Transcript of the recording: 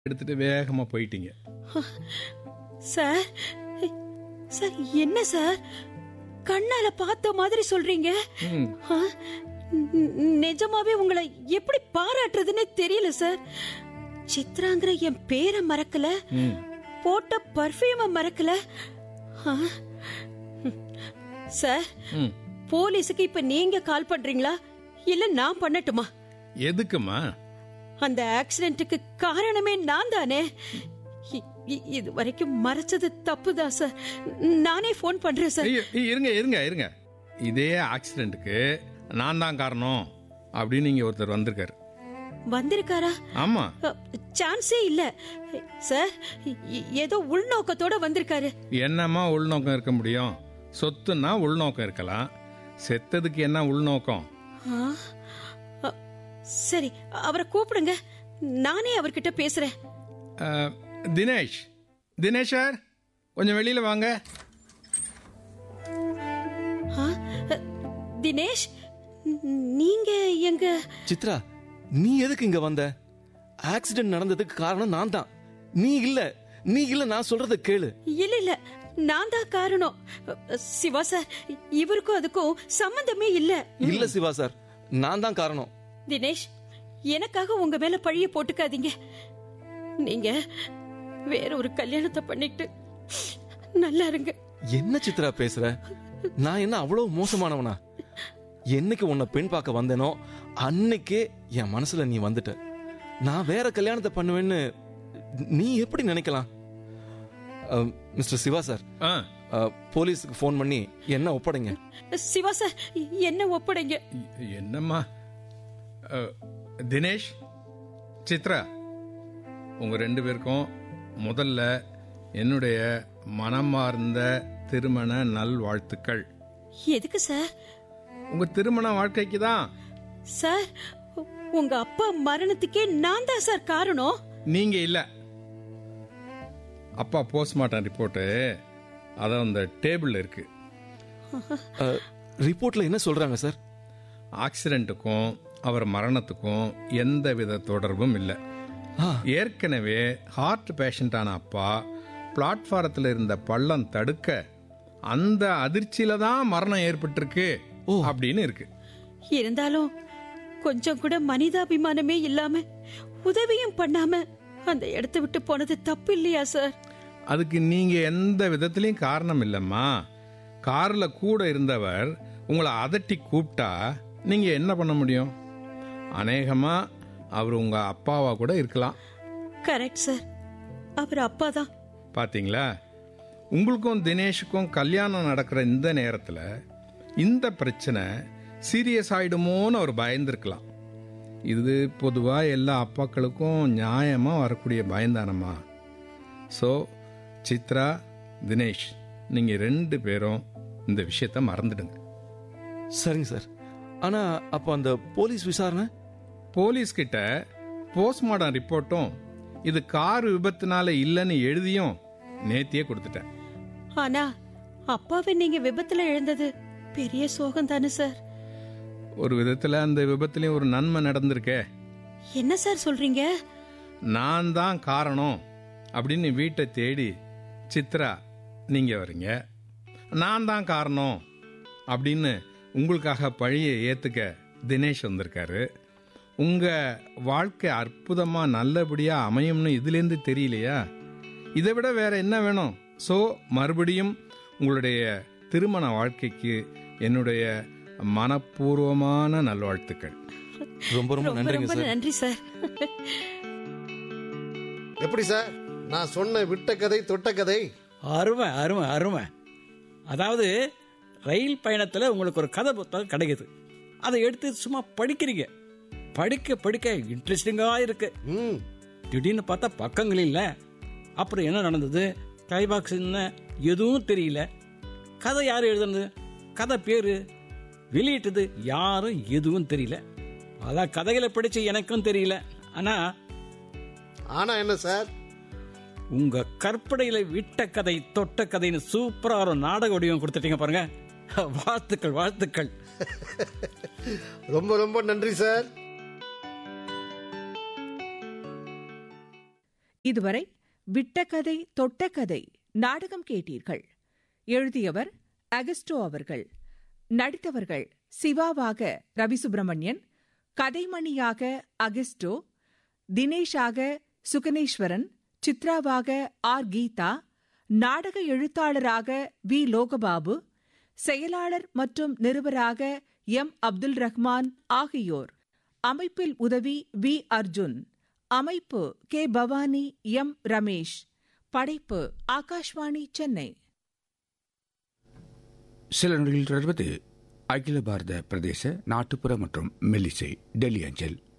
எடுத்துட்டு வேகமா போயிட்டீங்க சார் சார் என்ன சார் கண்ணால பார்த்த மாதிரி சொல்றீங்க ம், ஆ? ந- நிஜமாவே உங்களை எப்படி பாராட்டுறதுன்னே தெரியல சார் சித்ராங்கிற என் பேரை மறக்கல ம். போட்ட பர்ஃபியூம மறக்கல ஆ? சார் ம். போலீஸுக்கு இப்ப நீங்க கால் பண்றீங்களா இல்ல நான் பண்ணட்டுமா எதுக்குமா அந்த ஆக்சிடென்ட்டுக்கு காரணமே நான் தானே இ- இ- இது வரைக்கும் மறைச்சது தப்புதான் சார் நானே ஃபோன் பண்றேன் சார் ஐயோ, ஐயோ, இருங்க இருங்க இருங்க இதே ஆக்சிடென்ட்டுக்கு நான் தான் காரணம் அப்படின்னு இங்க ஒருத்தர் வந்திருக்காரு வந்திருக்காரா ஆமா அ, சான்ஸே இல்ல சார் இ- ஏதோ உள்நோக்கத்தோட வந்திருக்காரு என்னம்மா உள்நோக்கம் இருக்க முடியும் சொத்துன்னா உள்நோக்கம் இருக்கலாம் செத்ததுக்கு என்ன உள்நோக்கம் ஆ? அ, சரி அவரை கூப்பிடுங்க நானே அவர்கிட்ட பேசுறேன் அஹ், தினேஷ் தினேஷ் சார் கொஞ்சம் வெளியில வாங்க ஆ? அ, தினேஷ் ந- நீங்க எங்க சித்ரா நீ எதுக்கு இங்க வந்த ஆக்சிடென்ட் நடந்ததுக்கு காரணம் நான் தான் நீ இல்ல நீ இல்ல நான் சொல்றத கேளு இல்ல இல்ல நான் தான் காரணம் அ, சிவா சார் இவருக்கும் அதுக்கும் சம்பந்தமே இல்ல இல்ல சிவா சார் நான் தான் காரணம் தினேஷ் எனக்காக உங்க மேல பழிய போட்டுக்காதீங்க நீங்க வேற ஒரு கல்யாணத்தை பண்ணிட்டு நல்லா இருங்க என்ன சித்ரா பேசுற நான் என்ன அவ்வளவு மோசமானவனா என்னைக்கு உன்னை பெண் பார்க்க வந்தேனோ அன்னைக்கே என் மனசுல நீ வந்துட்ட நான் வேற கல்யாணத்தை பண்ணுவேன்னு நீ எப்படி நினைக்கலாம் அஹ், மிஸ்டர் சிவா சார் ஆ, அஹ், போலீஸுக்கு ஃபோன் பண்ணி என்ன ஒப்படைங்க சிவா சார் என்ன ஒப்படைங்க எ- என்னம்மா அஹ், தினேஷ் சித்ரா உங்க ரெண்டு பேருக்கும் முதல்ல என்னுடைய மனமார்ந்த திருமண நல்வாழ்த்துக்கள் எதுக்கு சார் உங்க திருமண வாழ்க்கைக்கு தான் சார் உங்க அப்பா மரணத்துக்கே நான் தான் சார் காரணம் நீங்க இல்ல அப்பா போஸ்ட்மார்ட்டம் ரிப்போர்ட்டு அதான் அந்த டேபிள்ல இருக்கு அஹ், ரிப்போர்ட்ல என்ன சொல்றாங்க சார் ஆக்சிடென்ட்டுக்கும் அவர் மரணத்துக்கும் எந்த வித தொடர்பும் இல்லை ஆ, ஏற்கனவே ஹார்ட் பேஷண்டான அப்பா பிளாட்ஃபாரத்தில் இருந்த பள்ளம் தடுக்க அந்த அதிர்ச்சியில தான் மரணம் ஏற்பட்டிருக்கு அப்படின்னு இருக்கு இருந்தாலும் கொஞ்சம் கூட மனிதாபிமானமே இல்லாம உதவியும் பண்ணாம அந்த இடத்தை விட்டு போனது தப்பு இல்லையா சார் அதுக்கு நீங்க எந்த விதத்திலையும் காரணம் இல்லம்மா கார்ல கூட இருந்தவர் உங்களை அதட்டி கூப்பிட்டா நீங்க என்ன பண்ண முடியும் அநேகமா அவர் உங்க அப்பாவா கூட இருக்கலாம் கரெக்ட் சார் அவர் அப்பா தான் பாத்தீங்களா உங்களுக்கும் தினேஷுக்கும் கல்யாணம் நடக்கிற இந்த நேரத்துல இந்த பிரச்சனை சீரியஸ் ஆயிடுமோன்னு அவர் பயந்துருக்கலாம் இது பொதுவா எல்லா அப்பாக்களுக்கும் நியாயமா வரக்கூடிய பயந்தானம்மா ஸோ சித்ரா தினேஷ் நீங்க ரெண்டு பேரும் இந்த விஷயத்த மறந்துடுங்க சரிங்க சார் ஆனா அப்ப அந்த போலீஸ் விசாரணை போலீஸ் கிட்ட போஸ்ட்மார்டம் ரிப்போர்ட்டும் இது கார் விபத்துனால இல்லைன்னு எழுதியும் நேத்தியே கொடுத்துட்டேன் ஆனா அப்பாவை நீங்க விபத்துல இழந்தது பெரிய சோகம் தானே சார் ஒரு விதத்துல அந்த விபத்துலயும் ஒரு நன்மை நடந்திருக்கே என்ன சார் சொல்றீங்க நான் தான் காரணம் அப்படின்னு வீட்டை தேடி சித்ரா நீங்க வரீங்க நான் தான் காரணம் அப்படின்னு உங்களுக்காக பழியை ஏத்துக்க தினேஷ் வந்திருக்காரு உங்க வாழ்க்கை அற்புதமா நல்லபடியா அமையும்னு இதுலேருந்து தெரியலையா இதை விட வேற என்ன வேணும் ஸோ மறுபடியும் உங்களுடைய திருமண வாழ்க்கைக்கு என்னுடைய மனப்பூர்வமான நல்வாழ்த்துக்கள் ரொம்ப ரொம்ப ரொம்ப நன்றிங்க ரொம்ப சார் நன்றி சார் எப்படி சார் நான் சொன்ன விட்ட கதை தொட்ட கதை அருமை அருமை அருமை அதாவது ரயில் பயணத்தில் உங்களுக்கு ஒரு கதை புத்தகம் கிடைக்குது அதை எடுத்து சும்மா படிக்கிறீங்க படிக்க படிக்க இன்ட்ரெஸ்டிங்காக இருக்கு ம் திடீர்னு பார்த்தா பக்கங்கள் இல்லை அப்புறம் என்ன நடந்தது டைபாக்ஸ் என்ன எதுவும் தெரியல கதை யார் எழுதுனது கதை பேர் வெளியிட்டது யாரும் எதுவும் தெரியல அதான் கதைகளை படிச்சு எனக்கும் தெரியல ஆனா ஆனா என்ன சார் உங்க கற்பனையில விட்ட கதை தொட்ட கதைன்னு சூப்பரா ஒரு நாடக வடிவம் கொடுத்துட்டீங்க பாருங்க வாழ்த்துக்கள் வாழ்த்துக்கள் ரொம்ப ரொம்ப நன்றி சார் இதுவரை விட்டக்கதை தொட்டக்கதை நாடகம் கேட்டீர்கள் எழுதியவர் அகஸ்டோ அவர்கள் நடித்தவர்கள் சிவாவாக ரவி சுப்பிரமணியன் கதைமணியாக அகஸ்டோ தினேஷாக சுகனேஸ்வரன் சித்ராவாக ஆர் கீதா நாடக எழுத்தாளராக வி லோகபாபு செயலாளர் மற்றும் நிருபராக எம் அப்துல் ரஹ்மான் ஆகியோர் அமைப்பில் உதவி வி அர்ஜுன் அமைப்பு கே பவானி எம் ரமேஷ் படைப்பு ஆகாஷ்வாணி சென்னை சில நொடிகள் தொடர்வது அகில பாரத பிரதேச நாட்டுப்புற மற்றும் மெல்லிசை டெல்லி அஞ்சல்